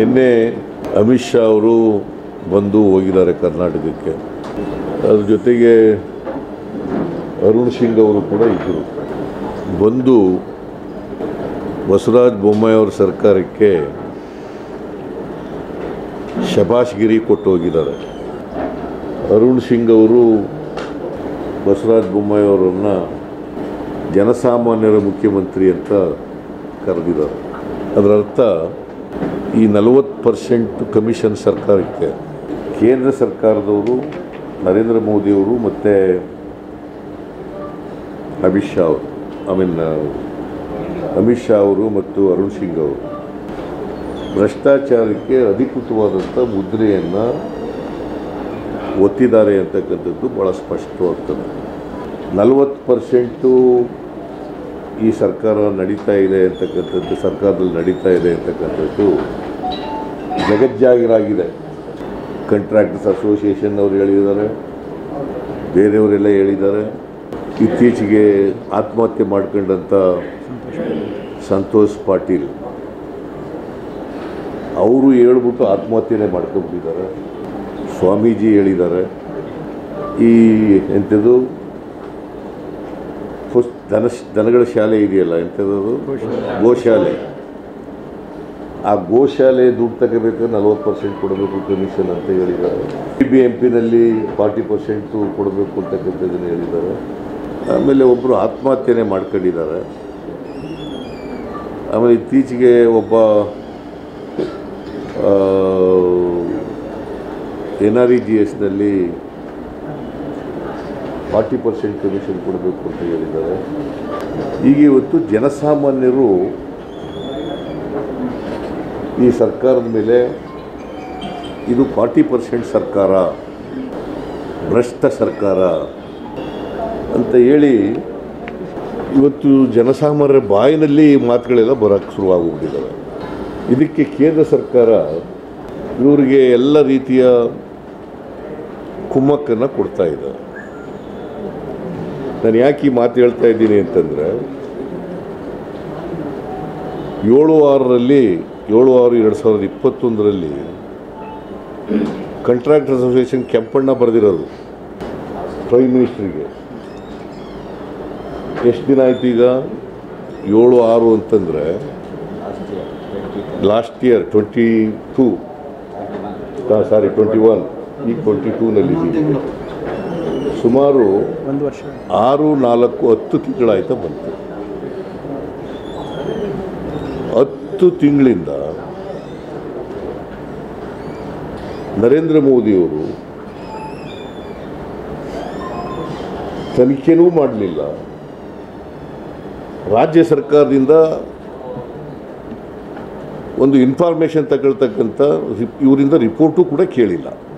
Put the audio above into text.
ನಿನ್ನೆ ಅಮಿತ್ ಶಾ ಅವರು ಬಂದು ಹೋಗಿದ್ದಾರೆ ಕರ್ನಾಟಕಕ್ಕೆ ಅದ್ರ ಜೊತೆಗೆ ಅರುಣ್ ಸಿಂಗ್ ಅವರು ಕೂಡ ಇದ್ದರು ಬಂದು ಬಸವರಾಜ ಬೊಮ್ಮಾಯಿ ಅವರ ಸರ್ಕಾರಕ್ಕೆ ಶಬಾಷ್ಗಿರಿ ಕೊಟ್ಟು ಹೋಗಿದ್ದಾರೆ ಅರುಣ್ ಸಿಂಗ್ ಅವರು ಬಸವರಾಜ ಬೊಮ್ಮಾಯಿ ಅವರನ್ನು ಜನಸಾಮಾನ್ಯರ ಮುಖ್ಯಮಂತ್ರಿ ಅಂತ ಕರೆದಿದ್ದಾರೆ ಅದರ ಅರ್ಥ ಈ ನಲವತ್ತು ಪರ್ಸೆಂಟ್ ಕಮಿಷನ್ ಸರ್ಕಾರಕ್ಕೆ ಕೇಂದ್ರ ಸರ್ಕಾರದವರು ನರೇಂದ್ರ ಮೋದಿಯವರು ಮತ್ತು ಅಮಿತ್ ಶಾ ಅವರು ಐ ಮೀನ್ ಅಮಿತ್ ಶಾ ಅವರು ಮತ್ತು ಅರುಣ್ ಸಿಂಗ್ ಅವರು ಭ್ರಷ್ಟಾಚಾರಕ್ಕೆ ಅಧಿಕೃತವಾದಂಥ ಮುದ್ರೆಯನ್ನು ಒತ್ತಿದ್ದಾರೆ ಅಂತಕ್ಕಂಥದ್ದು ಭಾಳ ಸ್ಪಷ್ಟವಾಗ್ತದೆ ನಲವತ್ತು ಪರ್ಸೆಂಟು ಈ ಸರ್ಕಾರ ನಡೀತಾ ಇದೆ ಅಂತಕ್ಕಂಥದ್ದು ಸರ್ಕಾರದಲ್ಲಿ ನಡೀತಾ ಇದೆ ಅಂತಕ್ಕಂಥದ್ದು ಜಗಜ್ಜಾಗಿರಾಗಿದೆ ಕಂಟ್ರಾಕ್ಟರ್ಸ್ ಅಸೋಸಿಯೇಷನ್ ಅವರು ಹೇಳಿದ್ದಾರೆ ಬೇರೆಯವರೆಲ್ಲ ಹೇಳಿದ್ದಾರೆ ಇತ್ತೀಚೆಗೆ ಆತ್ಮಹತ್ಯೆ ಮಾಡ್ಕೊಂಡಂಥ ಸಂತೋಷ್ ಪಾಟೀಲ್ ಅವರು ಹೇಳ್ಬಿಟ್ಟು ಆತ್ಮಹತ್ಯೆನೇ ಮಾಡ್ಕೊಂಡ್ಬಿಟ್ಟಿದ್ದಾರೆ ಸ್ವಾಮೀಜಿ ಹೇಳಿದ್ದಾರೆ ಈ ಎಂಥದ್ದು ಫಸ್ಟ್ ದನ ದನಗಳ ಶಾಲೆ ಇದೆಯಲ್ಲ ಎಂಥದ್ದು ಗೋಶಾಲೆ ಆ ಗೋಶಾಲೆ ದುಡ್ಡು ತಗೋಬೇಕಾದ್ರೆ ನಲ್ವತ್ತು ಪರ್ಸೆಂಟ್ ಕೊಡಬೇಕು ಕಮಿಷನ್ ಅಂತ ಹೇಳಿದ್ದಾರೆ ಬಿ ಬಿ ಎಂ ಪಿನಲ್ಲಿ ಫಾರ್ಟಿ ಪರ್ಸೆಂಟು ಕೊಡಬೇಕು ಅಂತಕ್ಕಂಥದ್ದನ್ನು ಹೇಳಿದ್ದಾರೆ ಆಮೇಲೆ ಒಬ್ಬರು ಆತ್ಮಹತ್ಯೆನೇ ಮಾಡ್ಕೊಂಡಿದ್ದಾರೆ ಆಮೇಲೆ ಇತ್ತೀಚೆಗೆ ಒಬ್ಬ ಎನ್ ಆರ್ ಇ ಜಿ ಎಸ್ನಲ್ಲಿ ಫಾರ್ಟಿ ಪರ್ಸೆಂಟ್ ಕಮಿಷನ್ ಕೊಡಬೇಕು ಅಂತ ಹೇಳಿದ್ದಾರೆ ಈಗ ಇವತ್ತು ಜನಸಾಮಾನ್ಯರು ಈ ಸರ್ಕಾರದ ಮೇಲೆ ಇದು ಫಾರ್ಟಿ ಪರ್ಸೆಂಟ್ ಸರ್ಕಾರ ಭ್ರಷ್ಟ ಸರ್ಕಾರ ಅಂತ ಹೇಳಿ ಇವತ್ತು ಜನಸಾಮಾನ್ಯರ ಬಾಯಿನಲ್ಲಿ ಈ ಮಾತುಗಳೆಲ್ಲ ಬರೋಕ್ಕೆ ಶುರುವಾಗೋಗ್ಬಿಟ್ಟಿದ್ದಾವೆ ಇದಕ್ಕೆ ಕೇಂದ್ರ ಸರ್ಕಾರ ಇವರಿಗೆ ಎಲ್ಲ ರೀತಿಯ ಕುಮ್ಮಕ್ಕನ್ನು ಕೊಡ್ತಾ ಇದೆ ನಾನು ಯಾಕೆ ಈ ಮಾತು ಹೇಳ್ತಾ ಇದ್ದೀನಿ ಅಂತಂದರೆ ಏಳು ಆರರಲ್ಲಿ ಏಳು ಆರು ಎರಡು ಸಾವಿರದ ಇಪ್ಪತ್ತೊಂದರಲ್ಲಿ ಕಾಂಟ್ರಾಕ್ಟ್ ಅಸೋಸಿಯೇಷನ್ ಕೆಂಪಣ್ಣ ಬರೆದಿರೋದು ಪ್ರೈಮ್ ಮಿನಿಸ್ಟ್ರಿಗೆ ಎಷ್ಟು ದಿನ ಆಯ್ತು ಈಗ ಏಳು ಆರು ಅಂತಂದರೆ last year twenty two sorry twenty one ಈಗ ಟ್ವೆಂಟಿ ಟೂನಲ್ಲಿ ಸುಮಾರು ಒಂದು ವರ್ಷ ಆರು ನಾಲ್ಕು ಹತ್ತು ತಿಂಗಳಾಯ್ತಾ ಬಂತು ಹತ್ತು ತಿಂಗಳಿಂದ ನರೇಂದ್ರ ಮೋದಿಯವರು ತನಿಖೆನೂ ಮಾಡಲಿಲ್ಲ ರಾಜ್ಯ ಸರ್ಕಾರದಿಂದ ಒಂದು ಇನ್ಫಾರ್ಮೇಷನ್ ತಗೊಳ್ತಕ್ಕಂಥ ರಿಪ್- ಇವರಿಂದ ರಿಪೋರ್ಟು ಕೂಡ ಕೇಳಿಲ್ಲ